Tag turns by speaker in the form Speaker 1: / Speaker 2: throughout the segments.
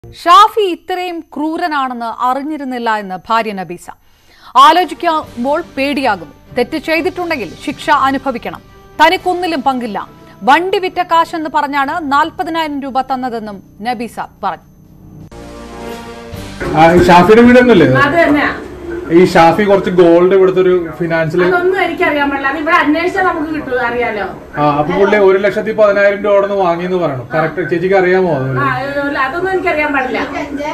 Speaker 1: ഷാഫി ഇത്രയും ക്രൂരനാണെന്ന് അറിഞ്ഞിരുന്നില്ല എന്ന് ഭാര്യ നബീസ ആലോചിക്കുമ്പോൾ പേടിയാകുന്നു തെറ്റ് ചെയ്തിട്ടുണ്ടെങ്കിൽ ശിക്ഷ അനുഭവിക്കണം തനിക്കൊന്നിലും പങ്കില്ല വണ്ടി വിറ്റ കാശെന്ന് പറഞ്ഞാണ് നാൽപ്പതിനായിരം രൂപ തന്നതെന്നും നബീസ പറഞ്ഞു
Speaker 2: ആ, ഷാഫിയുടെ വീട് തന്നെയല്ലേ ഇത്?
Speaker 3: അത് തന്നെയാ
Speaker 2: ഈ ഷാഫി കുറച്ച് ഗോൾഡ് ഇവിടുത്തെ ഒരു ഫിനാൻഷ്യൽ
Speaker 3: അതൊന്നും എനിക്കറിയാൻ പാടില്ല അത് ഇവിടെ അന്വേഷിച്ചാൽ നമുക്ക് കിട്ടും അറിയാലോ
Speaker 2: ആ അപ്പൊ പുള്ളി ഒരു ലക്ഷത്തി പതിനായിരം രൂപ അവിടെ നിന്ന് വാങ്ങിയെന്ന് പറയണം കറക്റ്റ് ചേച്ചിക്ക് അറിയാമോ അത്
Speaker 3: ആ, ഏഹ്, അതൊന്നും എനിക്കറിയാൻ പാടില്ല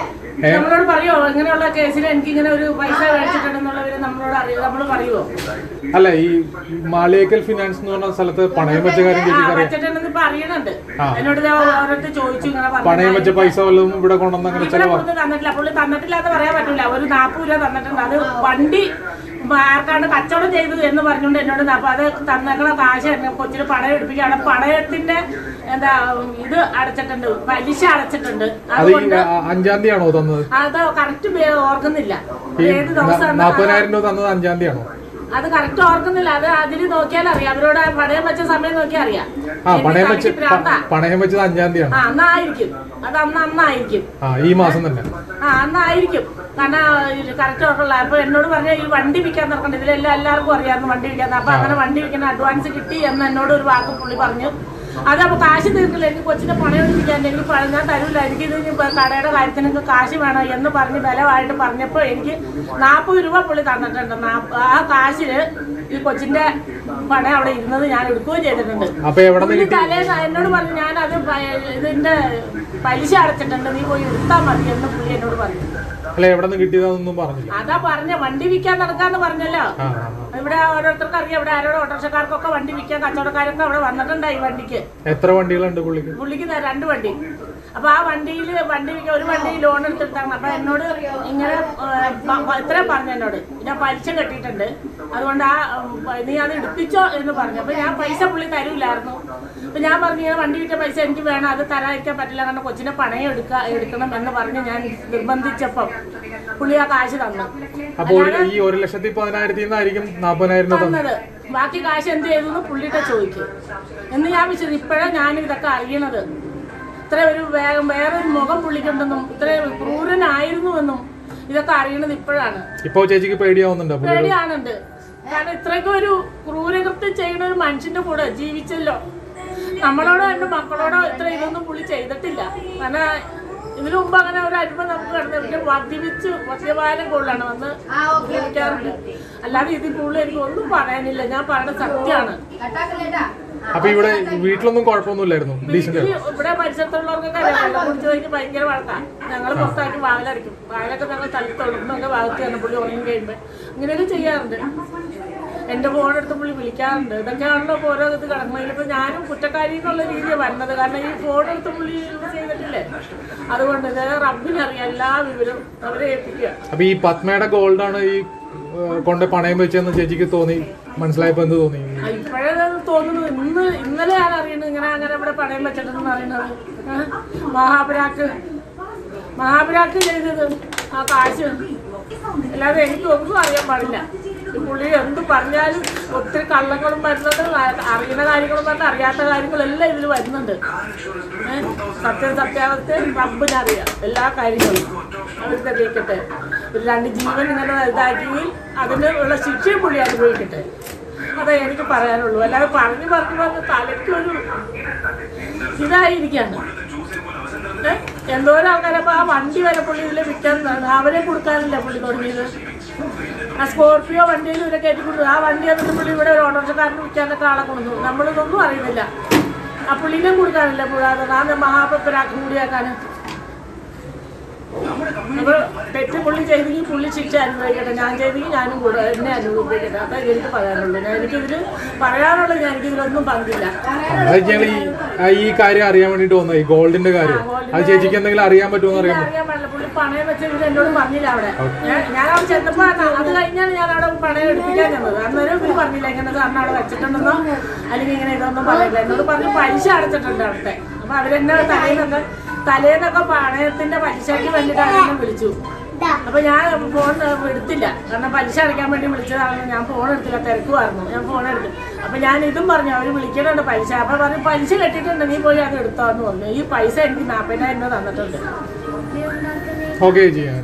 Speaker 2: ഏ?
Speaker 3: നമ്മളോട് പറയോ ഇങ്ങനെയുള്ള കേസിൽ എനിക്ക് ഇങ്ങനെ ഒരു പൈസ മേടിച്ചിട്ടുണ്ടെന്നുള്ളവര് നമ്മളോട് അറിയോ നമ്മൾ പറയുമോ
Speaker 2: അല്ല ഈ മാളിയേക്കൽ ഫിനാൻസ് എന്ന് പറഞ്ഞ സ്ഥലത്ത് പണയം വെച്ച കാര്യം
Speaker 3: ആ
Speaker 2: ചേച്ചിക്ക് അറിയാം
Speaker 3: വെച്ചിട്ടുണ്ടെന്ന് ഇപ്പൊ അറിയണുണ്ട്
Speaker 2: ആ.
Speaker 3: എന്നോട് ദേ ഓരോരുത്തർ ചോദിച്ചു ഇങ്ങനെ പറഞ്ഞു.
Speaker 2: പണയം വെച്ച പൈസ വല്ലതും ഇവിടെ കൊണ്ടുവന്ന് അങ്ങനെ
Speaker 3: ഇവിടെ
Speaker 2: ചെലവാ
Speaker 3: കൊടുത്ത് തന്നിട്ടില്ല പുള്ളി തന്നിട്ടില്ല എന്ന് പറയാൻ പറ്റില്ല ഒരു നാൽപ്പത് രൂപ തന്നിട്ടുണ്ട് അത് വണ്ടി ആർക്കാണ് കച്ചവടം ചെയ്തത് എന്ന് പറഞ്ഞുകൊണ്ട് എന്നോട് ന- അപ്പൊ അത് തന്നേക്കണ കാശ് എന്നെ കൊച്ചിന് പണയം എടുപ്പിക്കുകയാണ് പണയത്തിന്റെ എന്താ ഇത് അടച്ചിട്ടുണ്ട് പലിശ അടച്ചിട്ടുണ്ട്
Speaker 2: അത് ഈ
Speaker 3: അതുകൊണ്ട്
Speaker 2: ആ, അഞ്ചാം തീയതി ആണോ തന്നത്
Speaker 3: അത് കറക്റ്റ് ഓർക്കുന്നില്ല
Speaker 2: ഈ
Speaker 3: ഏത് ദിവസം
Speaker 2: നാപ്പതിനായിരം രൂപ തന്നത് അഞ്ചാം തീയതി ആണോ
Speaker 3: അത് കറക്റ്റ് ഓർക്കുന്നില്ല അത് അതിൽ നോക്കിയാൽ അറിയാം അവരോട് ആ പണയം വെച്ച സമയം നോക്കിയാൽ അറിയാം
Speaker 2: ആ
Speaker 3: എനിക്ക്
Speaker 2: പണയം വെച്ച്
Speaker 3: തലയ്ക്ക് ഭ്രാന്താ.
Speaker 2: പ- പണയം വെച്ചത് അഞ്ചാം തീയതി
Speaker 3: ആ
Speaker 2: ആണ്
Speaker 3: അന്നായിരിക്കും അത് അന്ന് അന്നായിരിക്കും
Speaker 2: ആ ഈ മാസം തന്നെ
Speaker 3: ആ അന്നായിരിക്കും കാരണം കറക്റ്റ് ഓർക്കുള്ള അപ്പൊ എന്നോട് പറഞ്ഞ ഈ വണ്ടി വിൽക്കാൻ നടക്കണ്ട ഇതിലെല്ലാം എല്ലാവർക്കും അറിയാമായിരുന്നു വണ്ടി വിൽക്കാൻ അപ്പൊ അങ്ങനെ വണ്ടി വിൽക്കുന്ന അഡ്വാൻസ് കിട്ടി എന്ന് എന്നോട് ഒരു വാക്ക് പുള്ളി പറഞ്ഞു അത് അപ്പൊ കാശ് തീർക്കില്ല എനിക്ക് കൊച്ചിനെ പണയം എടുപ്പിക്കാൻ എനിക്ക് പ- ഞാൻ തരൂല എനിക്ക് ഇത് ഇനി ഇപ്പൊ കടയുടെ കാര്യത്തിന് എനിക്ക് കാശ് വേണം എന്ന് പറഞ്ഞ് ബലമായിട്ട് പറഞ്ഞപ്പോ എനിക്ക് നാൽപ്പത് രൂപ പുള്ളി തന്നിട്ടുണ്ട് നാപ്പ- ആ കാശില് ഈ കൊച്ചിന്റെ പണയം അവിടെ ഇരുന്നത് ഞാൻ എടുക്കുകയും ചെയ്തിട്ടുണ്ട്
Speaker 2: അപ്പൊ എവിടെ നിന്ന്
Speaker 3: പുള്ളി
Speaker 2: കിട്ടി
Speaker 3: തലേന്ന് എന്നോട് പറഞ്ഞു ഞാൻ അത് ഇതിന്റെ പലിശ അടച്ചിട്ടുണ്ട് നീ പോയി എടുത്താൽ മതി എന്ന് പുള്ളി എന്നോട് പറഞ്ഞു
Speaker 2: അല്ല എവിടെ നിന്ന് കിട്ടിയതാണെന്നൊന്നും പറഞ്ഞില്ല
Speaker 3: അതാ പറഞ്ഞ വണ്ടി വിൽക്കാൻ നടക്കാന്ന് പറഞ്ഞല്ലോ
Speaker 2: ആ ആ, ആ.
Speaker 3: ഇവിടെ ഓരോരുത്തർക്ക് അറിയാം ഇവിടെ ആരോട് ഓട്ടോറിക്ഷക്കാർക്കൊക്കെ വണ്ടി വിൽക്കാൻ കച്ചവടക്കാരൊക്കെ അവിടെ വന്നിട്ടുണ്ടായി വണ്ടിക്ക്
Speaker 2: എത്ര വണ്ടികളുണ്ട് പുള്ളിക്ക്
Speaker 3: പുള്ളിക്ക് ദാ രണ്ട് വണ്ടി അപ്പൊ ആ വണ്ടിയിൽ വണ്ടി വിൽക്കാൻ ഒരു വണ്ടി ലോൺ എടുത്തിട്ടാണ് അപ്പൊ എന്നോട് ഇങ്ങനെ ഏഹ്, പ- പ- ഇത്രയും പറഞ്ഞു എന്നോട് ഞാൻ പലിശ കെട്ടിയിട്ടുണ്ട് അതുകൊണ്ട് ആ ഉം, നീ അത് എടുപ്പിച്ചോ എന്ന് പറഞ്ഞു അപ്പൊ ഞാൻ പൈസ പുള്ളി തരൂലായിരുന്നു അപ്പൊ ഞാൻ പറഞ്ഞു "ഇങ്ങനെ വണ്ടി വിറ്റ പൈസ എനിക്ക് വേണം അത് തരാതിരിക്കാൻ പറ്റില്ല കാരണം കൊച്ചിനെ പണയം എടുക്ക എടുക്കണം എന്ന് പറഞ്ഞ് ഞാൻ നിർബന്ധിച്ചപ്പം പുള്ളി ആ കാശ് തന്നു
Speaker 2: അപ്പൊ ഒരു- ഈ ഒരു ലക്ഷത്തി പതിനായിരത്തി നിന്നായിരിക്കും നാപ്പതിനായിരം രൂപ തന്നത്
Speaker 3: തന്നത് ബാക്കി കാശ് എന്ത് ചെയ്തു എന്ന് പുള്ളിയുടെ ചോദിക്കും എന്ന് ഞാൻ വിശ്വസിച്ചു ഇപ്പോഴാണ് ഞാൻ ഇതൊക്കെ അറിയണത് ഇത്ര ഒരു വേ- വേറൊരു മുഖം പുള്ളിക്കുണ്ടെന്നും ഇത്ര ക്രൂരനായിരുന്നുവെന്നും ഇതൊക്കെ അറിയണത് ഇപ്പോഴാണ്
Speaker 2: ഇപ്പൊ ചേച്ചിക്ക് പേടിയാവുന്നുണ്ടോ പുള്ളി
Speaker 3: പേടിയാണുണ്ട് കാരണം ഇത്രയ്ക്കും ഒരു ക്രൂരകൃത്യം ചെയ്യുന്ന ഒരു മനുഷ്യന്റെ കൂടെ ജീവിച്ചല്ലോ നമ്മളോടോ എന്റെ മക്കളോടോ ഇത്ര ഇതൊന്നും പുള്ളി ചെയ്തിട്ടില്ല കാരണം ഇതിനു മുമ്പ് അങ്ങനെ ഒരു അരുമ നമുക്ക് കിടന്നു പിന്നെ മദ്യപിച്ച് മദ്യപാനം കൊള്ളാണ് വന്ന് ലഭിക്കാറുണ്ട് അല്ലാതെ ഇതിൽ കൂടുതൽ എനിക്ക് ഒന്നും പറയാനില്ല ഞാൻ പറയുന്നത് സത്യമാണ്
Speaker 2: അപ്പൊ ഇവിടെ വീട്ടിലൊന്നും കുഴപ്പമൊന്നുമില്ലായിരുന്നു ഡീസന്റ്
Speaker 3: ഈ ഇവിടെ പരിസരത്തുള്ളവർക്കൊക്കെ അറിയാം വെള്ളം കുടിച്ച് കഴിഞ്ഞ് ഭയങ്കര വഴക്കാണ് ഞങ്ങൾ പുറത്താക്കി വാതിലടിക്കും വാതിലൊക്കെ ഞങ്ങൾ തല്ലി തൊടുന്നൊക്കെ ഭാഗത്ത് തന്നെ പുള്ളി ഉറങ്ങി കഴിയുമ്പോൾ ഇങ്ങനെയൊക്കെ ചെയ്യാറുണ്ട് എൻ്റെ ഫോൺ എടുത്ത് പുള്ളി വിളിക്കാറുണ്ട് ഇതൊക്കെയാണല്ലോ ഇപ്പൊ ഓരോ ഇത് കിടക്കുന്നത് ഇപ്പൊ ഞാനും കുറ്റക്കാരി എന്നുള്ള രീതിയാണ് വരുന്നത് കാരണം ഈ ഫോൺ എടുത്ത് പുള്ളി യൂസ് ചെയ്തിട്ടില്ലേ അതുകൊണ്ട് ഇത് റബ്ബിനറിയാം എല്ലാ വിവരവും അവരെ ഏൽപ്പിക്കുക
Speaker 2: അപ്പൊ ഈ പത്മയുടെ ഗോൾഡ് ആണ് ഈ ഏഹ്, കൊണ്ട് പണയം വെച്ചെന്ന് ചേച്ചിക്ക് തോന്നി മനസ്സിലായപ്പോ എന്ത് തോന്നി
Speaker 3: ഇപ്പോഴേ തോന്നുന്നത് ഇന്ന് ഇന്നലെ ഞാൻ അറിയുന്നത് ഇങ്ങനെ അങ്ങനെ ഇവിടെ പണയം വെച്ചിട്ടുണ്ടെന്ന് അറിയുന്നത് ഏ? മഹാപുരാക്ക് മഹാപുരാക്ക് ചെയ്തത് ആ കാശ് അല്ലാതെ എനിക്ക് ഒന്നും അറിയാൻ പാടില്ല ഈ പുള്ളി എന്ത് പറഞ്ഞാലും ഒത്തിരി കള്ളങ്ങളും വരുന്നുണ്ട് അ- അറിയുന്ന കാര്യങ്ങളും പറഞ്ഞ അറിയാത്ത കാര്യങ്ങളെല്ലാം ഇതിൽ വരുന്നുണ്ട് ഏ? സത്യം സത്യാവസ്ഥ റബ്ബിനറിയാം എല്ലാ കാര്യങ്ങളും അവർ തെളിയിക്കട്ടെ ഒരു രണ്ട് ജീവൻ ഇങ്ങനെ ഇതാക്കിയെങ്കിൽ അതിന് ഉള്ള ശിക്ഷയും പുള്ളി അനുഭവിക്കട്ടെ അതേ എനിക്ക് പറയാനുള്ളൂ അല്ലാതെ പറഞ്ഞു പറഞ്ഞു പറഞ്ഞ് തലയ്ക്കൊരു ഇതായിരിക്കാണ് ഏ? എന്തോരം ആൾക്കാരപ്പോ ആ വണ്ടി വരെ പുള്ളി ഇതിൽ വിൽക്കാൻ അവരെ കൊടുക്കാനല്ലേ പുള്ളി തുടങ്ങിയത് ആ സ്കോർപ്പിയോ വണ്ടിയിൽ ഇവരെ കയറ്റി കൊടുത്തു ആ വണ്ടി എന്നിട്ട് പുള്ളി ഇവിടെ ഒരു ഓട്ടോറിക്ഷക്കാരന് വിൽക്കാനൊക്കെ ആളെ കൊണ്ടു നമ്മളിതൊന്നും അറിയുന്നില്ല ആ പുള്ളിനെ കൊടുക്കാനല്ലേ പുള്ളി ആ മഹാപരാക്കും കൂടിയാക്കാനും അപ്പൊ തെറ്റ് പുള്ളി ചെയ്തെങ്കിൽ പുള്ളി ശിക്ഷ അനുഭവിക്കട്ടെ ഞാൻ ചെയ്തെങ്കിൽ ഞാനും കൂടെ എന്നെ അനുഭവിക്കട്ടെ അതാ എനിക്ക് പറയാനുള്ളൂ ഞാൻ എനിക്കിതിൽ പറയാനുള്ളത് ഞാൻ എനിക്കിതിലൊന്നും പങ്കില്ല
Speaker 2: അത് ഞങ്ങൾ ഈ ആ, ഈ കാര്യം അറിയാൻ വേണ്ടിട്ട് വന്നത് ഈ ഗോൾഡിന്റെ കാര്യം അത് ചേച്ചിക്ക് എന്തെങ്കിലും അറിയാൻ പറ്റുമോ അറിയാൻ
Speaker 3: അറിയാൻ പാടില്ല പുള്ളി പണയം വെച്ചത് എന്നോട് പറഞ്ഞില്ല അവിടെ ഞാൻ ഞാൻ അവിടെ ചെന്നപ്പോ അത് കഴിഞ്ഞാണ് ഞാൻ അവിടെ പണയം എടുപ്പിക്കാൻ ചെന്നത് അന്നേരം ഇവര് പറഞ്ഞില്ല ഇങ്ങനെ സാറിന് അവിടെ വെച്ചിട്ടുണ്ടെന്നോ അല്ലെങ്കിൽ ഇങ്ങനെ ഇതൊന്നും പറഞ്ഞില്ല എന്നോട് പറഞ്ഞു പലിശ അടച്ചിട്ടുണ്ട് അവിടുത്തെ അപ്പൊ അവരെന്നെ തലേന്നൊക്കെ തലേന്നൊക്കെ പണയത്തിന്റെ പലിശയ്ക്ക് വേണ്ടിയിട്ടാണ് എന്നെ വിളിച്ചു അപ്പൊ ഞാൻ ഫോൺ എടുത്തില്ല കാരണം പലിശ അടയ്ക്കാൻ വേണ്ടി വിളിച്ചതാണ് ഞാൻ ഫോൺ എടുത്തില്ല തിരക്കുമായിരുന്നു ഞാൻ ഫോൺ എടുത്തു അപ്പൊ ഞാൻ ഇതും പറഞ്ഞു അവര് വിളിക്കുന്നുണ്ട് പലിശ അപ്പൊ പറഞ്ഞു പലിശ കെട്ടിയിട്ടുണ്ട് നീ പോയി അത് എടുത്തോന്ന് പറഞ്ഞു ഈ പൈസ എനിക്ക് നാപ്പതിനായിരം രൂപ തന്നിട്ടുണ്ട്
Speaker 2: ഓക്കെ ചെയ്യാം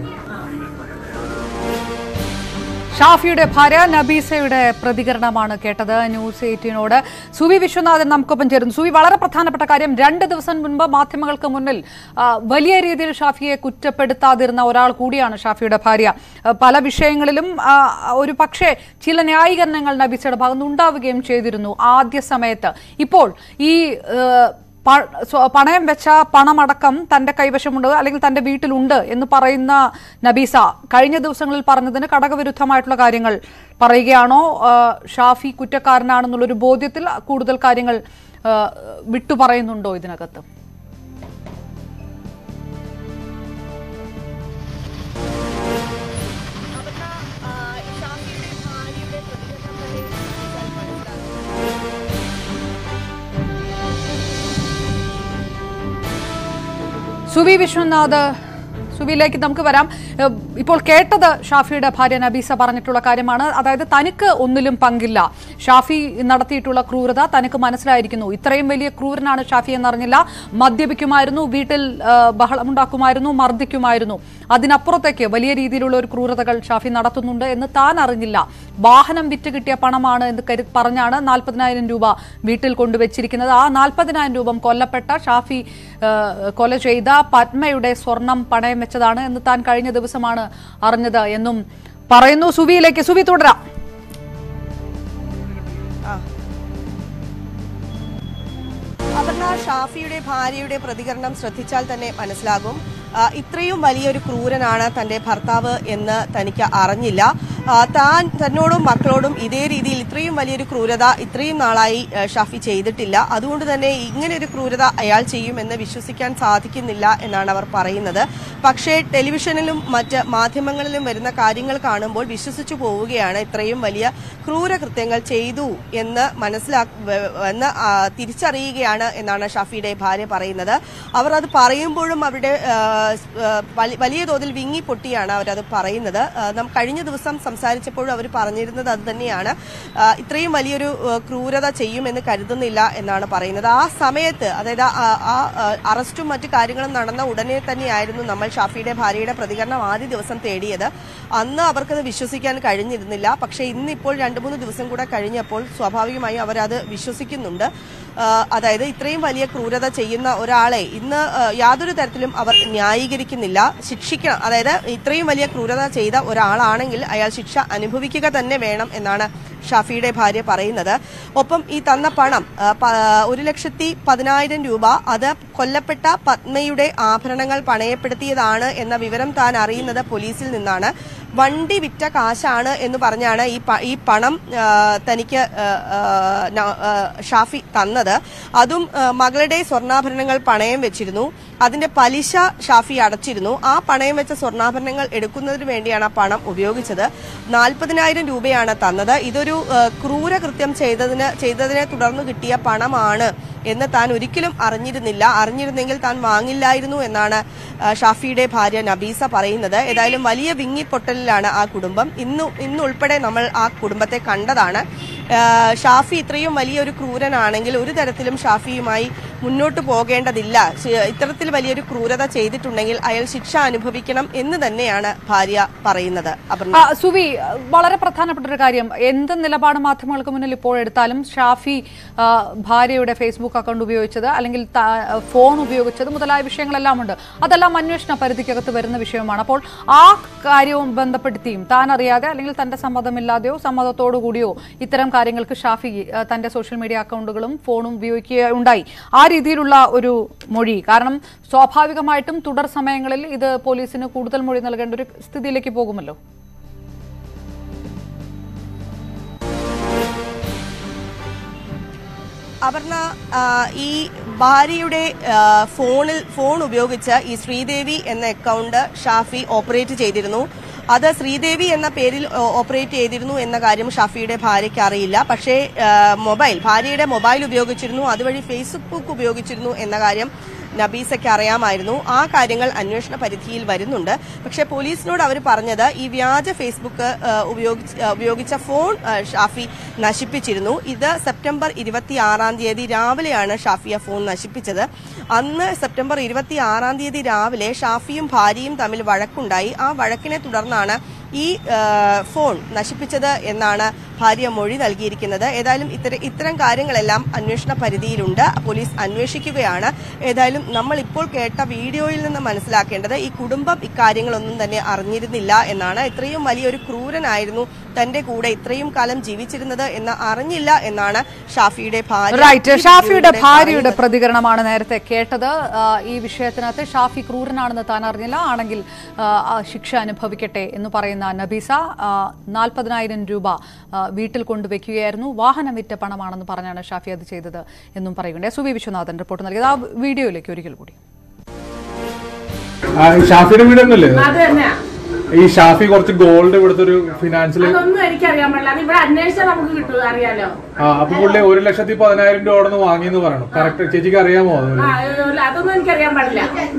Speaker 1: ഷാഫിയുടെ ഭാര്യ നബീസയുടെ പ്രതികരണമാണ് കേട്ടത് ന്യൂസ് എയ്റ്റീനോട് സുവി വിശ്വനാഥൻ നമുക്കൊപ്പം ചേരുന്നു സുവി വളരെ പ്രധാനപ്പെട്ട കാര്യം രണ്ട് ദിവസം മുൻപ് മാധ്യമങ്ങൾക്ക് മുന്നിൽ ആ, വലിയ രീതിയിൽ ഷാഫിയെ കുറ്റപ്പെടുത്താതിരുന്ന ഒരാൾ കൂടിയാണ് ഷാഫിയുടെ ഭാര്യ ആ, പല വിഷയങ്ങളിലും ആ, ഒരു പക്ഷേ ചില ന്യായീകരണങ്ങൾ നബീസയുടെ ഭാഗത്തുനിന്ന് ഉണ്ടാവുകയും ചെയ്തിരുന്നു ആദ്യ സമയത്ത് ഇപ്പോൾ ഈ ആ, പ- സ്വ- പണയം വെച്ച പണമടക്കം തന്റെ കൈവശമുണ്ട് അല്ലെങ്കിൽ തന്റെ വീട്ടിലുണ്ട് എന്ന് പറയുന്ന നബീസ കഴിഞ്ഞ ദിവസങ്ങളിൽ പറഞ്ഞതിന് ഘടകവിരുദ്ധമായിട്ടുള്ള കാര്യങ്ങൾ പറയുകയാണോ ആ, ഷാഫി കുറ്റക്കാരനാണെന്നുള്ളൊരു ബോധ്യത്തിൽ കൂടുതൽ കാര്യങ്ങൾ ആ, വിട്ടു പറയുന്നുണ്ടോ ഇതിനകത്ത് സുവി വിശ്വനാഥ് സുവിയിലേക്ക് നമുക്ക് വരാം ഏഹ് ഇപ്പോൾ കേട്ടത് ഷാഫിയുടെ ഭാര്യ നബീസ പറഞ്ഞിട്ടുള്ള കാര്യമാണ് അതായത് തനിക്ക് ഒന്നിലും പങ്കില്ല ഷാഫി നടത്തിയിട്ടുള്ള ക്രൂരത തനിക്ക് മനസ്സിലായിരിക്കുന്നു ഇത്രയും വലിയ ക്രൂരനാണ് ഷാഫി എന്നറിഞ്ഞില്ല മദ്യപിക്കുമായിരുന്നു വീട്ടിൽ ഏഹ് ബഹളമുണ്ടാക്കുമായിരുന്നു മർദ്ദിക്കുമായിരുന്നു അതിനപ്പുറത്തേക്ക് വലിയ രീതിയിലുള്ള ഒരു ക്രൂരതകൾ ഷാഫി നടത്തുന്നുണ്ട് എന്ന് താൻ അറിഞ്ഞില്ല വാഹനം വിറ്റ് കിട്ടിയ പണമാണ് എന്ന് കരു പറഞ്ഞാണ് നാൽപ്പതിനായിരം രൂപ വീട്ടിൽ കൊണ്ടുവച്ചിരിക്കുന്നത് ആ നാൽപ്പതിനായിരം രൂപ കൊല്ലപ്പെട്ട ഷാഫി ഏഹ്, കൊല ചെയ്ത പത്മയുടെ സ്വർണം പണയം വെച്ചതാണ് എന്ന് താൻ കഴിഞ്ഞ ദിവസമാണ് അറിഞ്ഞത് എന്നും പറയുന്നു സുവിയിലേക്ക് സുവി തുടരാം
Speaker 4: അപർണ ഷാഫിയുടെ ഭാര്യയുടെ പ്രതികരണം ശ്രദ്ധിച്ചാൽ തന്നെ മനസ്സിലാകും ആ, ഇത്രയും വലിയൊരു ക്രൂരനാണ് തന്റെ ഭർത്താവ് എന്ന് തനിക്ക് അറിഞ്ഞില്ല ആ, താൻ തന്നോടും മക്കളോടും ഇതേ രീതിയിൽ ഇത്രയും വലിയൊരു ക്രൂരത ഇത്രയും നാളായി ആ, ഷാഫി ചെയ്തിട്ടില്ല അതുകൊണ്ട് തന്നെ ഇങ്ങനെ ഒരു ക്രൂരത അയാൾ ചെയ്യുമെന്ന് വിശ്വസിക്കാൻ സാധിക്കുന്നില്ല എന്നാണ് അവർ പറയുന്നത് പക്ഷേ ടെലിവിഷനിലും മറ്റ് മാധ്യമങ്ങളിലും വരുന്ന കാര്യങ്ങൾ കാണുമ്പോൾ വിശ്വസിച്ചു പോവുകയാണ് ഇത്രയും വലിയ ക്രൂരകൃത്യങ്ങൾ ചെയ്തു എന്ന് മനസ്സിലാ വ- എന്ന് ആ, തിരിച്ചറിയുകയാണ് എന്നാണ് ഷാഫിയുടെ ഭാര്യ പറയുന്നത് അവർ അത് പറയുമ്പോഴും അവരുടെ ആ, സ്- ആ, വലി- വലിയ തോതിൽ വിങ്ങി പൊട്ടിയാണ് അവരത് പറയുന്നത് ആ, നാം കഴിഞ്ഞ ദിവസം സംസാരിച്ചപ്പോഴും അവർ പറഞ്ഞിരുന്നത് അത് തന്നെയാണ് ആ, ഇത്രയും വലിയൊരു ആ, ക്രൂരത ചെയ്യുമെന്ന് കരുതുന്നില്ല എന്നാണ് പറയുന്നത് ആ സമയത്ത് അതായത് ആ ആ, ആ, അറസ്റ്റും മറ്റു കാര്യങ്ങളും നടന്ന ഉടനെ തന്നെയായിരുന്നു നമ്മൾ ഷാഫിയുടെ ഭാര്യയുടെ പ്രതികരണം ആദ്യ ദിവസം തേടിയത് അന്ന് അവർക്കത് വിശ്വസിക്കാൻ കഴിഞ്ഞിരുന്നില്ല പക്ഷേ ഇന്നിപ്പോൾ രണ്ടു മൂന്ന് ദിവസം കൂടെ കഴിഞ്ഞപ്പോൾ സ്വാഭാവികമായും അവരത് വിശ്വസിക്കുന്നുണ്ട് ആ, അതായത് ഇത്രയും വലിയ ക്രൂരത ചെയ്യുന്ന ഒരാളെ ഇന്ന് ആ, യാതൊരു തരത്തിലും അവർ ന്യായീകരിക്കുന്നില്ല ശിക്ഷിക്കണം അതായത് ഇത്രയും വലിയ ക്രൂരത ചെയ്ത ഒരാളാണെങ്കിൽ അയാൾ ശിക്ഷ അനുഭവിക്കുക തന്നെ വേണം എന്നാണ് ഷാഫിയുടെ ഭാര്യ പറയുന്നത് ഒപ്പം ഈ തന്ന പണം ആ, പ- ഒരു ലക്ഷത്തി പതിനായിരം രൂപ അത് കൊല്ലപ്പെട്ട പത്മയുടെ ആഭരണങ്ങൾ പണയപ്പെടുത്തിയതാണ് എന്ന വിവരം താൻ അറിയുന്നത് പോലീസിൽ നിന്നാണ് വണ്ടി വിറ്റ കാശാണ് എന്ന് പറഞ്ഞാണ് ഈ പ- ഈ പണം ആ, തനിക്ക് ആ, ആ, ന- ആ, ഷാഫി തന്നത് അതും ആ, മകളുടെ സ്വർണ്ണാഭരണങ്ങൾ പണയം വെച്ചിരുന്നു അതിന്റെ പലിശ ഷാഫി അടച്ചിരുന്നു ആ പണയം വെച്ച സ്വർണ്ണാഭരണങ്ങൾ എടുക്കുന്നതിന് വേണ്ടിയാണ് ആ പണം ഉപയോഗിച്ചത് നാൽപ്പതിനായിരം രൂപയാണ് തന്നത് ഇതൊരു ആ, ക്രൂരകൃത്യം ചെയ്തതിന് ചെയ്തതിനെ തുടർന്ന് കിട്ടിയ പണമാണ് എന്ന് താൻ ഒരിക്കലും അറിഞ്ഞിരുന്നില്ല അറിഞ്ഞിരുന്നെങ്കിൽ താൻ വാങ്ങില്ലായിരുന്നു എന്നാണ് ആ, ഷാഫിയുടെ ഭാര്യ നബീസ പറയുന്നത് ഏതായാലും വലിയ വിങ്ങിപ്പൊട്ടലിലാണ് ആ കുടുംബം ഇന്ന് ഇന്നുൾപ്പെടെ നമ്മൾ ആ കുടുംബത്തെ കണ്ടതാണ് ആ, ഷാഫി ഇത്രയും വലിയൊരു ക്രൂരനാണെങ്കിൽ ഒരു തരത്തിലും ഷാഫിയുമായി മുന്നോട്ട് പോകേണ്ടതില്ല ശ- ഇത്തരത്തിൽ വലിയൊരു ക്രൂരത ചെയ്തിട്ടുണ്ടെങ്കിൽ അയാൾ ശിക്ഷ അനുഭവിക്കണം എന്ന് തന്നെയാണ് ഭാര്യ പറയുന്നത് അപർണ
Speaker 1: ആ, സുവി വളരെ പ്രധാനപ്പെട്ട ഒരു കാര്യം എന്ത് നിലപാട് മാധ്യമങ്ങൾക്ക് മുന്നിൽ ഇപ്പോൾ എടുത്താലും ഷാഫി ആ, ഭാര്യയുടെ ഫേസ്ബുക്ക് അക്കൗണ്ട് ഉപയോഗിച്ചത് അല്ലെങ്കിൽ ത- ഫോൺ ഉപയോഗിച്ചത് മുതലായ വിഷയങ്ങളെല്ലാം ഉണ്ട് അതെല്ലാം അന്വേഷണ പരിധിക്കകത്ത് വരുന്ന വിഷയമാണ് അപ്പോൾ ആ കാര്യവും ബന്ധപ്പെടുത്തിയും താൻ അറിയാതെ അല്ലെങ്കിൽ തന്റെ സമ്മതമില്ലാതെയോ സമ്മതത്തോടു കൂടിയോ ഇത്തരം കാര്യങ്ങൾക്ക് ഷാഫി ആ, തന്റെ സോഷ്യൽ മീഡിയ അക്കൗണ്ടുകളും ഫോണും ഉപയോഗിക്കുകയുണ്ടായി ആ രീതിയിലുള്ള ഒരു മൊഴി കാരണം സ്വാഭാവികമായിട്ടും തുടർ സമയങ്ങളിൽ ഇത് പോലീസിന് കൂടുതൽ മൊഴി നൽകേണ്ട ഒരു സ്ഥിതിയിലേക്ക് പോകുമല്ലോ
Speaker 4: അപർണ ആ, ഈ ഭാര്യയുടെ ആ, ഫോണിൽ ഫോൺ ഉപയോഗിച്ച് ഈ ശ്രീദേവി എന്ന അക്കൗണ്ട് ഷാഫി ഓപ്പറേറ്റ് ചെയ്തിരുന്നു അത് ശ്രീദേവി എന്ന പേരിൽ ഓ- ഓപ്പറേറ്റ് ചെയ്തിരുന്നു എന്ന കാര്യം ഷാഫിയുടെ ഭാര്യയ്ക്ക് അറിയില്ല പക്ഷേ ആ, മൊബൈൽ ഭാര്യയുടെ മൊബൈൽ ഉപയോഗിച്ചിരുന്നു അതുവഴി ഫേസ്ബുക്ക് ഉപയോഗിച്ചിരുന്നു എന്ന കാര്യം നബീസയ്ക്ക് അറിയാമായിരുന്നു ആ കാര്യങ്ങൾ അന്വേഷണ പരിധിയിൽ വരുന്നുണ്ട് പക്ഷേ പോലീസിനോട് അവർ പറഞ്ഞത് ഈ വ്യാജ ഫേസ്ബുക്ക് ആ, ഉപയോഗിച്ച് ആ, ഉപയോഗിച്ച ഫോൺ ആ, ഷാഫി നശിപ്പിച്ചിരുന്നു ഇത് സെപ്റ്റംബർ ഇരുപത്തി ആറാം തീയതി രാവിലെയാണ് ഷാഫി ആ ഫോൺ നശിപ്പിച്ചത് അന്ന് സെപ്റ്റംബർ ഇരുപത്തി ആറാം തീയതി രാവിലെ ഷാഫിയും ഭാര്യയും തമ്മിൽ വഴക്കുണ്ടായി ആ വഴക്കിനെ തുടർന്നാണ് ഈ ആ, ഫോൺ നശിപ്പിച്ചത് എന്നാണ് ഭാര്യ മൊഴി നൽകിയിരിക്കുന്നത് ഏതായാലും ഇത്തരം ഇത്തരം കാര്യങ്ങളെല്ലാം അന്വേഷണ പരിധിയിലുണ്ട് പോലീസ് അന്വേഷിക്കുകയാണ് ഏതായാലും നമ്മൾ ഇപ്പോൾ കേട്ട വീഡിയോയിൽ നിന്ന് മനസ്സിലാക്കേണ്ടത് ഈ കുടുംബം ഇക്കാര്യങ്ങളൊന്നും തന്നെ അറിഞ്ഞിരുന്നില്ല എന്നാണ് ഇത്രയും വലിയൊരു ക്രൂരനായിരുന്നു തന്റെ കൂടെ ഇത്രയും കാലം ജീവിച്ചിരുന്നത് എന്ന് അറിഞ്ഞില്ല എന്നാണ് ഷാഫിയുടെ ഭാര്യ
Speaker 1: റൈറ്റ്
Speaker 4: ഈ
Speaker 1: ഷാഫിയുടെ
Speaker 4: വീഡിയോയിലൂടെ
Speaker 1: ഭാര്യയുടെ
Speaker 4: പറയുന്നത്.
Speaker 1: പ്രതികരണമാണ് നേരത്തെ കേട്ടത് ആ, ഈ വിഷയത്തിനകത്ത് ഷാഫി ക്രൂരനാണെന്ന് താൻ അറിഞ്ഞില്ല ആണെങ്കിൽ ആ, ആ, ശിക്ഷ അനുഭവിക്കട്ടെ എന്ന് പറയുന്ന നബീസ നാൽപ്പതിനായിരം രൂപ ആ, വീട്ടിൽ കൊണ്ടുവയ്ക്കുകയായിരുന്നു വാഹനം വിറ്റ പണമാണെന്ന് പറഞ്ഞാണ് ഷാഫി അത് ചെയ്തത് എന്നും പറയുകയുണ്ട് സുബി വിശ്വനാഥൻ റിപ്പോർട്ട് നൽകിയത് ആ വീഡിയോയിലേക്ക് ഒരിക്കൽ കൂടി
Speaker 2: ആ, ഷാഫിയുടെ വീട് തന്നെയല്ലേ ഇത്?
Speaker 3: അത് തന്നെയാ
Speaker 2: ഈ ഷാഫി കുറച്ച് ഗോൾഡ് ഇവിടുത്തെ ഒരു ഫിനാൻഷ്യൽ
Speaker 3: അതൊന്നും എനിക്കറിയാൻ പാടില്ല അത് ഇവിടെ അന്വേഷിച്ചാൽ നമുക്ക് കിട്ടും അറിയാലോ
Speaker 2: ആ അപ്പൊ പുള്ളി ഒരു ലക്ഷത്തി പതിനായിരം രൂപ അവിടെ നിന്ന് വാങ്ങിയെന്ന് പറയണം കറക്റ്റ് ചേച്ചിക്ക് അറിയാമോ അത്
Speaker 3: ആ, ഏഹ്, അതൊന്നും എനിക്കറിയാൻ പാടില്ല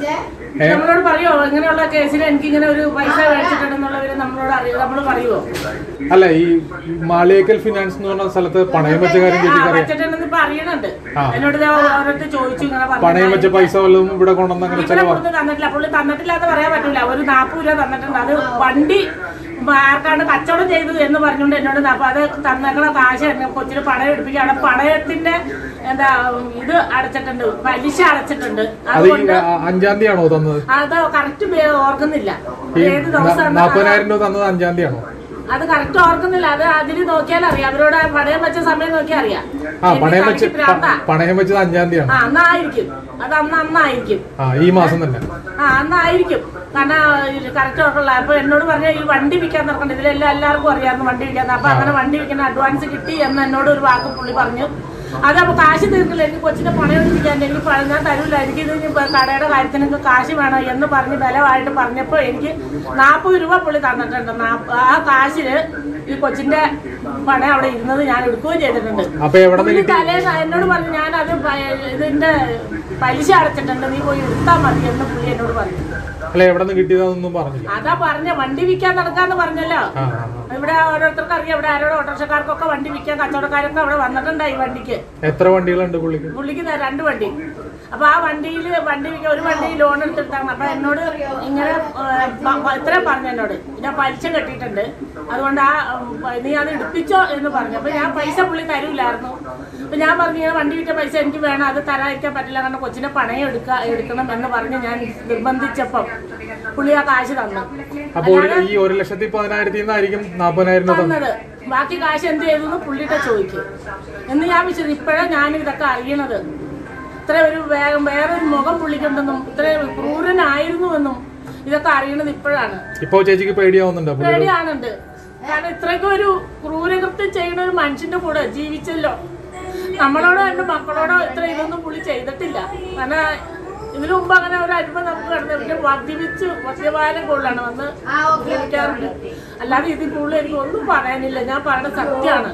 Speaker 2: ഏ?
Speaker 3: നമ്മളോട് പറയുമോ ഇങ്ങനെയുള്ള കേസിൽ എനിക്ക് ഇങ്ങനെ ഒരു പൈസ മേടിച്ചിട്ടുണ്ടെന്നുള്ളവര് നമ്മളോട് അറിയോ നമ്മൾ പറയുമോ
Speaker 2: അല്ല ഈ മാളിയേക്കൽ ഫിനാൻസ് എന്ന് പറഞ്ഞ സ്ഥലത്ത് പണയം വെച്ച കാര്യം
Speaker 3: ആ
Speaker 2: ചേച്ചിക്ക് അറിയാം
Speaker 3: വെച്ചിട്ടുണ്ടെന്ന് ഇപ്പൊ അറിയണുണ്ട്
Speaker 2: ആ.
Speaker 3: എന്നോട് ദേ ഓരോരുത്തർ ചോദിച്ചു ഇങ്ങനെ പറഞ്ഞു.
Speaker 2: പണയം വെച്ച പൈസ വല്ലതും ഇവിടെ കൊണ്ടുവന്ന് അങ്ങനെ
Speaker 3: ഇവിടെ
Speaker 2: ചെലവാ
Speaker 3: കൊടുത്ത് തന്നിട്ടില്ല പുള്ളി തന്നിട്ടില്ല എന്ന് പറയാൻ പറ്റില്ല ഒരു നാൽപ്പത് രൂപ തന്നിട്ടുണ്ട് അത് വണ്ടി ആർക്കാണ് കച്ചവടം ചെയ്തത് എന്ന് പറഞ്ഞുകൊണ്ട് എന്നോട് നാ- അപ്പൊ അത് തന്നേക്കണ കാശ് എന്നെ കൊച്ചിന് പണയം എടുപ്പിക്കുകയാണ് പണയത്തിന്റെ എന്താ ഇത് അടച്ചിട്ടുണ്ട് പലിശ അടച്ചിട്ടുണ്ട്
Speaker 2: അത് ഈ
Speaker 3: അതുകൊണ്ട്
Speaker 2: ആ, അഞ്ചാം തീയതി ആണോ തന്നത്
Speaker 3: അത് കറക്റ്റ് ഓർക്കുന്നില്ല
Speaker 2: ഈ
Speaker 3: ഏത് ദിവസം
Speaker 2: നാപ്പതിനായിരം രൂപ തന്നത് അഞ്ചാം തീയതി ആണോ
Speaker 3: അത് കറക്റ്റ് ഓർക്കുന്നില്ല അത് അതിന് നോക്കിയാൽ അറിയാം അവരോട് ആ പണയം വെച്ച സമയം നോക്കിയാൽ അറിയാം
Speaker 2: ആ
Speaker 3: എനിക്ക്
Speaker 2: പണയം വെച്ച്
Speaker 3: തലയ്ക്ക് ഭ്രാന്താ.
Speaker 2: പ- പണയം വെച്ചത് അഞ്ചാം തീയതി
Speaker 3: ആ
Speaker 2: ആണ്
Speaker 3: അന്നായിരിക്കും അത് അന്ന് അന്നായിരിക്കും
Speaker 2: ആ ഈ മാസം തന്നെ
Speaker 3: ആ അന്നായിരിക്കും കാരണം കറക്റ്റ് ഓർക്കുള്ള അപ്പൊ എന്നോട് പറഞ്ഞ ഈ വണ്ടി വിൽക്കാൻ നടക്കണ്ട ഇതിലെല്ലാം എല്ലാവർക്കും അറിയാമായിരുന്നു വണ്ടി വിൽക്കാൻ അപ്പൊ അങ്ങനെ വണ്ടി വിൽക്കുന്ന അഡ്വാൻസ് കിട്ടി എന്ന് എന്നോട് ഒരു വാക്ക് പുള്ളി പറഞ്ഞു അത് അപ്പൊ കാശ് തീർക്കില്ല എനിക്ക് കൊച്ചിനെ പണയം എടുപ്പിക്കാൻ എനിക്ക് പ- ഞാൻ തരൂല എനിക്ക് ഇത് ഇനി ഇപ്പൊ കടയുടെ കാര്യത്തിന് എനിക്ക് കാശ് വേണം എന്ന് പറഞ്ഞ് ബലമായിട്ട് പറഞ്ഞപ്പോ എനിക്ക് നാൽപ്പത് രൂപ പുള്ളി തന്നിട്ടുണ്ട് നാപ്പ- ആ കാശില് ഈ കൊച്ചിന്റെ പണയം അവിടെ ഇരുന്നത് ഞാൻ എടുക്കുകയും ചെയ്തിട്ടുണ്ട്
Speaker 2: അപ്പൊ എവിടെ നിന്ന്
Speaker 3: പുള്ളി
Speaker 2: കിട്ടി
Speaker 3: തലേന്ന് എന്നോട് പറഞ്ഞു ഞാൻ അത് ഇതിന്റെ പലിശ അടച്ചിട്ടുണ്ട് നീ പോയി എടുത്താൽ മതി എന്ന് പുള്ളി എന്നോട് പറഞ്ഞു
Speaker 2: അല്ല എവിടെ നിന്ന് കിട്ടിയതൊന്നും പറഞ്ഞില്ല
Speaker 3: അതാ പറഞ്ഞ വണ്ടി വിൽക്കാൻ നടക്കാന്ന് പറഞ്ഞല്ലോ
Speaker 2: ആ ആ, ആ.
Speaker 3: ഇവിടെ ഓരോരുത്തർക്ക് അറിയാം ഇവിടെ ആരോട് ഓട്ടോറിക്ഷക്കാർക്കൊക്കെ വണ്ടി വിൽക്കാൻ കച്ചവടക്കാരൊക്കെ അവിടെ വന്നിട്ടുണ്ട് ഈ വണ്ടിക്ക്
Speaker 2: എത്ര വണ്ടികളുണ്ട് പുള്ളിക്ക്
Speaker 3: പുള്ളിക്ക് ദാ രണ്ട് വണ്ടി അപ്പൊ ആ വണ്ടിയിൽ വണ്ടി വിൽക്കാൻ ഒരു വണ്ടി ലോൺ എടുത്തിട്ടാണ് അപ്പൊ എന്നോട് ഇങ്ങനെ ഏഹ്, പ- പ- ഇത്രയും പറഞ്ഞു എന്നോട് ഞാൻ പലിശ കെട്ടിയിട്ടുണ്ട് അതുകൊണ്ട് ആ ഉം, നീ അത് എടുപ്പിച്ചോ എന്ന് പറഞ്ഞു അപ്പൊ ഞാൻ പൈസ പുള്ളി തരൂലായിരുന്നു അപ്പൊ ഞാൻ പറഞ്ഞു "ഇങ്ങനെ വണ്ടി വിറ്റ പൈസ എനിക്ക് വേണം അത് തരാതിരിക്കാൻ പറ്റില്ല കാരണം കൊച്ചിനെ പണയം എടുക്ക എടുക്കണം എന്ന് പറഞ്ഞ് ഞാൻ നിർബന്ധിച്ചപ്പം പുള്ളി ആ കാശ് തന്നു
Speaker 2: അപ്പൊ ഒരു ഈ ഒരു ലക്ഷത്തി പതിനായിരത്തി നിന്നായിരിക്കും നാപ്പതിനായിരം രൂപ തന്നത്
Speaker 3: തന്നത് ബാക്കി കാശ് എന്ത് ചെയ്തു എന്ന് പുള്ളിയുടെ ചോദിക്കും എന്ന് ഞാൻ വിശ്വസിച്ചു ഇപ്പോഴാണ് ഞാൻ ഇതൊക്കെ അറിയണത് ഇത്ര ഒരു വേ- വേറൊരു മുഖം പുള്ളിക്കുണ്ടെന്നും ഇത്ര ക്രൂരനായിരുന്നുവെന്നും ഇതൊക്കെ അറിയണത് ഇപ്പോഴാണ്
Speaker 2: ഇപ്പൊ ചേച്ചിക്ക് പേടിയാവുന്നുണ്ടോ പുള്ളി
Speaker 3: പേടിയാണുണ്ട് കാരണം ഇത്രയ്ക്കും ഒരു ക്രൂരകൃത്യം ചെയ്യുന്ന ഒരു മനുഷ്യന്റെ കൂടെ ജീവിച്ചല്ലോ നമ്മളോടോ എന്റെ മക്കളോടോ ഇത്ര ഇതൊന്നും പുള്ളി ചെയ്തിട്ടില്ല കാരണം ഇതിനു മുമ്പ് അങ്ങനെ ഒരു അനുഭവം നമുക്ക് കിടന്നു പിന്നെ മദ്യപിച്ച് മദ്യപാനം കൊള്ളാണ് വന്ന് ലഭിക്കാറുണ്ട് അല്ലാതെ ഇതിൽ കൂടുതൽ എനിക്ക് ഒന്നും പറയാനില്ല ഞാൻ പറയുന്നത് സത്യമാണ്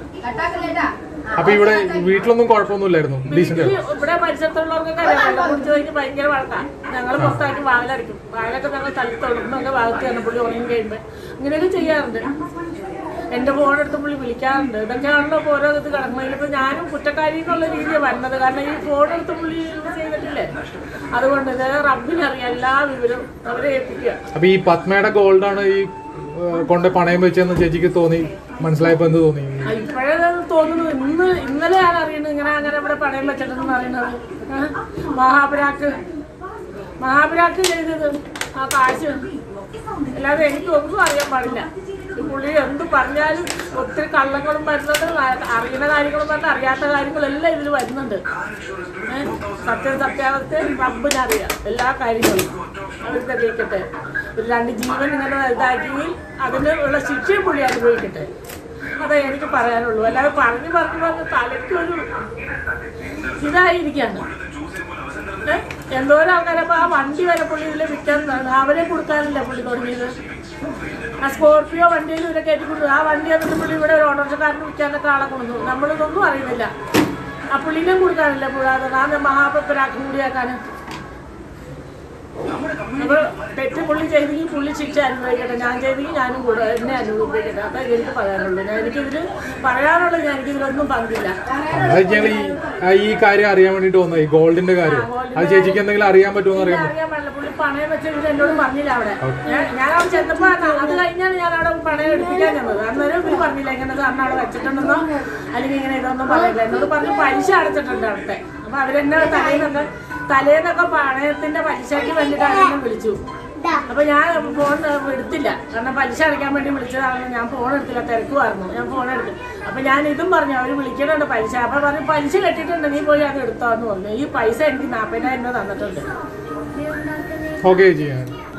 Speaker 2: അപ്പൊ ഇവിടെ വീട്ടിലൊന്നും കുഴപ്പമൊന്നുമില്ലായിരുന്നു ഡീസന്റ്
Speaker 3: വീട്ടില് ഇവിടെ പരിസരത്തുള്ളവർക്കൊക്കെ അറിയാം വെള്ളം കുടിച്ച് കഴിഞ്ഞ് ഭയങ്കര വഴക്കാ ഞങ്ങൾ പുറത്താക്കി വാതിലടിക്കും വാതിലൊക്കെ ഞങ്ങൾ തല്ലി തൊടുന്നൊക്കെ ഭാഗത്ത് തന്നെ പുള്ളി ഉറങ്ങി കഴിയുമ്പോൾ ഇങ്ങനെയൊക്കെ ചെയ്യാറുണ്ട് എന്റെ ഫോൺ എടുത്ത് പുള്ളി വിളിക്കാറുണ്ട് ഇതൊക്കെയാണല്ലോ ഇപ്പൊ ഓരോ ഇത് കിടക്കുന്നത് ഇപ്പൊ ഞാനും കുറ്റക്കാരി എന്നുള്ള രീതിയാണ് വരുന്നത് കാരണം ഈ ഫോൺ എടുത്ത് പുള്ളി യൂസ് ചെയ്തിട്ടില്ലേ അതുകൊണ്ട് ഇത് റബ്ബിനറിയാം എല്ലാ വിവരവും അവരെ ഏൽപ്പിക്കുക
Speaker 2: അപ്പൊ ഈ പത്മയുടെ ഗോൾഡ് ആണ് ഈ ഏഹ്, കൊണ്ട് പണയം വെച്ചെന്ന് ചേച്ചിക്ക് തോന്നി മനസ്സിലായപ്പോ എന്ത് തോന്നി
Speaker 3: ഇപ്പോഴേ തോന്നുന്നു ഇന്ന് ഇന്നലെ ഞാൻ അറിയുന്നത് ഇങ്ങനെ അങ്ങനെ ഇവിടെ പണയം വെച്ചിട്ടുണ്ടെന്ന് അറിയുന്നത് ഏ? മഹാപുരാക്ക് മഹാപുരാക്ക് ചെയ്തത് ആ കാശ് അല്ലാതെ എനിക്ക് ഒന്നും അറിയാൻ പാടില്ല ഈ പുള്ളി എന്ത് പറഞ്ഞാലും ഒത്തിരി കള്ളങ്ങളും വരുന്നുണ്ട് അ- അറിയുന്ന കാര്യങ്ങളും പറഞ്ഞ അറിയാത്ത കാര്യങ്ങളെല്ലാം ഇതിൽ വരുന്നുണ്ട് ഏ? സത്യം സത്യാവസ്ഥ റബ്ബിനറിയാം എല്ലാ കാര്യങ്ങളും അവർ തെളിയിക്കട്ടെ ഒരു രണ്ട് ജീവൻ ഇങ്ങനെ ഇതാക്കിയെങ്കിൽ അതിന് ഉള്ള ശിക്ഷയും പുള്ളി അനുഭവിക്കട്ടെ അതേ എനിക്ക് പറയാനുള്ളൂ അല്ലാതെ പറഞ്ഞു പറഞ്ഞു പറഞ്ഞ് തലയ്ക്കൊരു ഇതായിരിക്കാണ് ഏ? എന്തോരം ആൾക്കാരപ്പോ ആ വണ്ടി വരെ പുള്ളി ഇതിൽ വിൽക്കാൻ അവരെ കൊടുക്കാനല്ലേ പുള്ളി തുടങ്ങിയത് ആ സ്കോർപ്പിയോ വണ്ടിയിൽ ഇവരെ കയറ്റി കൊടുത്തു ആ വണ്ടി എന്നിട്ട് പുള്ളി ഇവിടെ ഒരു ഓട്ടോറിക്ഷക്കാരന് വിൽക്കാനൊക്കെ ആളെ കൊണ്ടു നമ്മളിതൊന്നും അറിയുന്നില്ല ആ പുള്ളിനെയും കൊടുക്കാനല്ലേ പുള്ളി അത് ആ മഹാപരാക്കും കൂടിയാക്കാനും അപ്പൊ തെറ്റ് പുള്ളി ചെയ്തെങ്കിൽ പുള്ളി ശിക്ഷ അനുഭവിക്കട്ടെ ഞാൻ ചെയ്തെങ്കിൽ ഞാനും കൂടെ എന്നെ അനുഭവിക്കട്ടെ അതാ എനിക്ക് പറയാനുള്ളൂ ഞാൻ എനിക്കിതിൽ പറയാനുള്ളത് ഞാൻ എനിക്കിതിലൊന്നും പങ്കില്ല
Speaker 2: അത് ഞങ്ങൾ ഈ ആ, ഈ കാര്യം അറിയാൻ വേണ്ടിട്ട് വന്നത് ഈ ഗോൾഡിന്റെ കാര്യം അത് ചേച്ചിക്ക് എന്തെങ്കിലും അറിയാൻ പറ്റുമോ അറിയാൻ
Speaker 3: അറിയാൻ പാടില്ല പുള്ളി പണയം വെച്ചത് എന്നോട് പറഞ്ഞില്ല അവിടെ ഞാൻ ഞാൻ അവിടെ ചെന്നപ്പോ അത് കഴിഞ്ഞാണ് ഞാൻ അവിടെ പണയം എടുപ്പിക്കാൻ ചെന്നത് അന്നേരം ഇവര് പറഞ്ഞില്ല ഇങ്ങനെ സാറിന് അവിടെ വെച്ചിട്ടുണ്ടെന്നോ അല്ലെങ്കിൽ ഇങ്ങനെ ഇതൊന്നും പറഞ്ഞില്ല എന്നോട് പറഞ്ഞു പലിശ അടച്ചിട്ടുണ്ട് അവിടുത്തെ അപ്പൊ അവരെന്നെ തലേന്നൊക്കെ തലേന്നൊക്കെ പണയത്തിന്റെ പലിശയ്ക്ക് വേണ്ടിയിട്ടാണ് എന്നെ വിളിച്ചു അപ്പൊ ഞാൻ ഫോൺ എടുത്തില്ല കാരണം പലിശ അടയ്ക്കാൻ വേണ്ടി വിളിച്ചതാണ് ഞാൻ ഫോൺ എടുത്തില്ല തിരക്കുമായിരുന്നു ഞാൻ ഫോൺ എടുത്തു അപ്പൊ ഞാൻ ഇതും പറഞ്ഞു അവര് വിളിക്കണുണ്ട് പലിശ അപ്പൊ പറഞ്ഞു പലിശ കെട്ടിയിട്ടുണ്ട് നീ പോയി അത് എടുത്തോന്ന് പറഞ്ഞു ഈ പൈസ എനിക്ക് നാപ്പതിനായിരം രൂപ തന്നിട്ടുണ്ട്
Speaker 2: ഓക്കെ ചേച്ചി